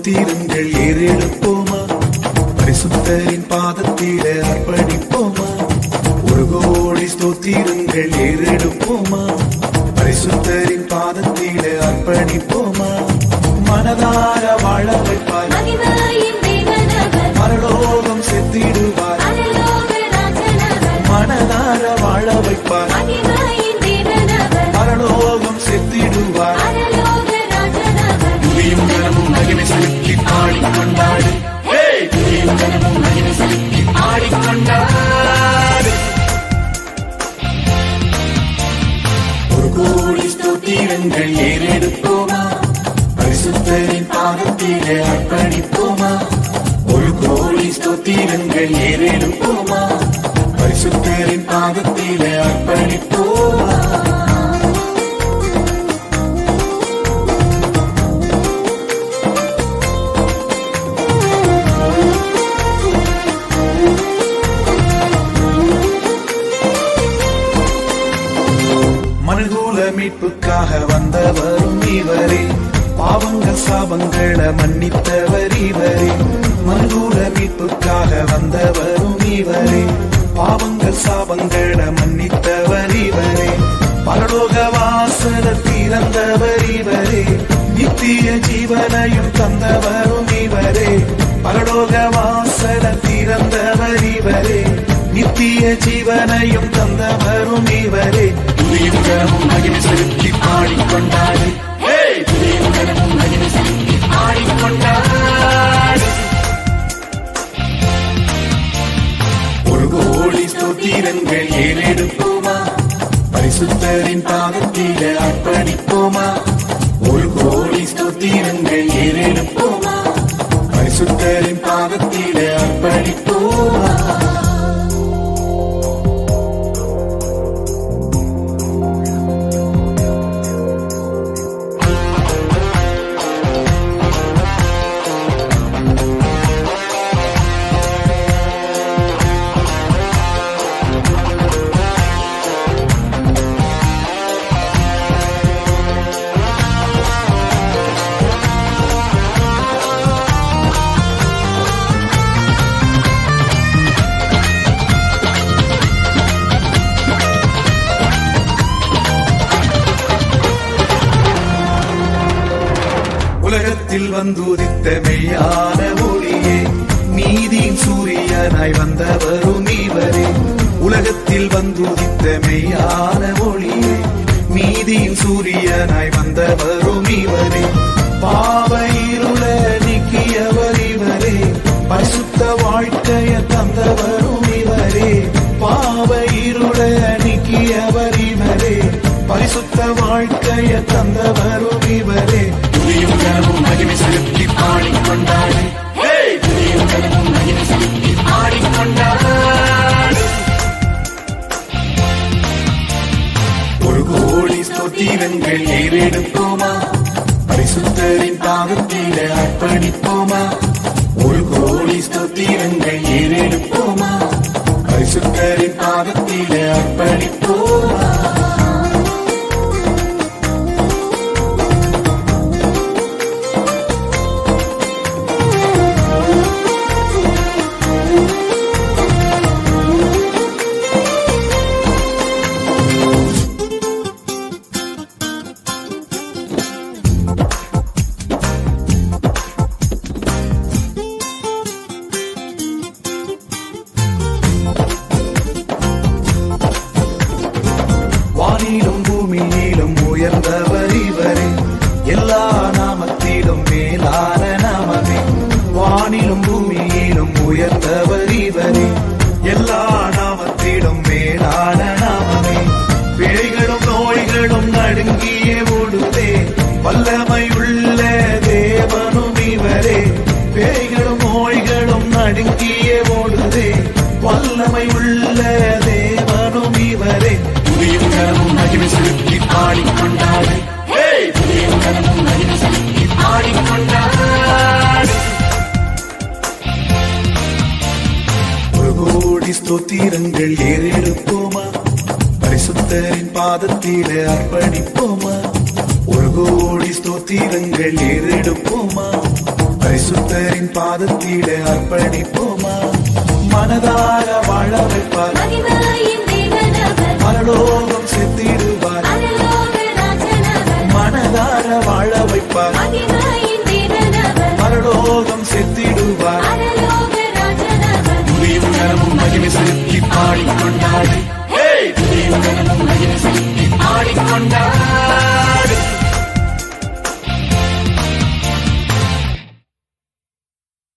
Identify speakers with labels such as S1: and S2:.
S1: ஸ்தோத்திரங்கள் ஏறெடுப்போமா பரிசுத்தரின் பாதத்திலே அர்ப்பணிப்போமா ஒரு கோடி ஸ்தோத்திரங்கள் ஏறெடுப்போமா பரிசுத்தரின் பாதத்திலே அர்ப்பணிப்போமா மனதார வாழ வைப்பார்
S2: மகிமையின் தேவனவர்
S1: பரலோகம் செத்திடுவார்
S2: பரலோக ராஜனவர்
S1: மனதார வாழ வைப்பார்
S2: மகிமையின் தேவனவர்
S1: பரலோகம் செத்திடுவார்
S2: பரலோக ராஜனவர்
S1: துதியும் கனமும் மகிமை செலுத்தி பாடிக்கொண்டாடு ஏய், துதியும் கனமும் மகிமை செலுத்தி பாடிக்கொண்டாடு ஒரு கோடி ஸ்தோத்திரங்கள் ஏறெடுப்போமா பரிசுத்தரின் பாதத்திலே அர்ப்பணிப்போமா ஒரு கோடி ஸ்தோத்திரங்கள் ஏறெடுப்போமா பரிசுத்தரின் பாதத்திலே அர்ப்பணிப்போமா மனுகூல மீட்புக்காக வந்தவரும் இவரே பாவங்கள் சாபங்களை மன்னித்தவர் இவரே மனுகூல மீட்புக்காக வந்தவரும் இவரே பாவங்கள் சாபங்களை மன்னித்தவர் இவரே பரலோக வாசல திறந்தவர் இவரே நித்திய ஜீவனையும் தந்தவரும் இவரே பரலோக வாசல திறந்தவர் இவரே நித்திய ஜீவனையும் தந்தவரும் இவரே துதியும் கனமும் மகிமை செலுத்தி பாடிக்கொண்டாடு ஏய், துதியும் கனமும் மகிமை செலுத்தி பாடிக்கொண்டாடு ஒரு கோடி ஸ்தோத்திரங்கள் ஏறெடுப்போமா பரிசுத்தரின் பாதத்திலே அர்ப்பணிப்போமா ஒரு கோடி ஸ்தோத்திரங்கள் ஏறெடுப்போமா பரிசுத்தரின் பாதத்திலே அர்ப்பணிப்போமா உலகத்தில் வந்துதித்த மெய்யான ஒளியே நீதியின் சூரியனாய் வந்தவரும் இவரே உலகத்தில் வந்துதித்த மெய்யான ஒளியே நீதியின் சூரியனாய் வந்தவரும் இவரே பாவ இருள நீக்கியவர் இவரே பரிசுத்த வாழ்க்கைய தந்தவரும் இவரே பாவ இருள நீக்கியவர் இவரே பரிசுத்த வாழ்க்கைய தந்தவரும் இவரே துதியும் கனவும் மகிமை செலுத்தி பாடிக்கொண்டாடு ஏய், துதியும் கனவும் மகிமை செலுத்தி பாடிக்கொண்டாடு ஒரு கோடி ஸ்தோத்திரங்கள் ஏறெடுப்போமா பரிசுத்தரின் பாதத்திலே அர்ப்பணிப்போமா ஒரு கோடி ஸ்தோத்திரங்கள் ஏறெடுப்போமா பரிசுத்தரின் பாதத்திலே அர்ப்பணிப்போமா வானிலும் பூமியிலும் உயர்ந்தவர் இவரே எல்லா நாமத்திலும் மேலான நாமமே வானிலும் பூமியிலும் உயர்ந்தவர் இவரே எல்லா நாமத்திலும் மேலான நாமமே பிழைகளும் நோய்களும் நடுங்கியே ஓடுதே வல்லமை உள்ள தேவனும் இவரே பேய்களும் நோய்களும் நடுங்கியே ஓடுதே வல்லமை உள்ள தேவனும் இவரே துதியும் கனமும் மகிமை செலுத்தி பாடிக்கொண்டாடு ஏய், துதியும் கனமும் மகிமை செலுத்தி பாடிக்கொண்டாடு ஒரு கோடி ஸ்தோத்திரங்கள் ஏறெடுப்போமா பரிசுத்தரின் பாதத்திலே அர்ப்பணிப்போமா ஒரு கோடி ஸ்தோத்திரங்கள் ஏறெடுப்போமா
S3: பரிசுத்தரின் பாதத்திலே அர்ப்பணிப்போமா மனதார வாழ வைப்பார்
S2: மகிமையின் தேவனவர்
S3: பரலோகம் செத்திடுவார்
S2: அரலோக ராஜனவர்
S3: மனதார வாழ வைப்பார்
S2: மகிமையின் தேவனவர்
S3: பரலோகம் செத்திடுவார்
S2: அரலோக ராஜனவர்
S1: துதியும் கனமும் மகிமை செலுத்தி பாடிக்கொண்டாடு துதியும் கனமும் மகிமை செலுத்தி பாடிக்கொண்டாடு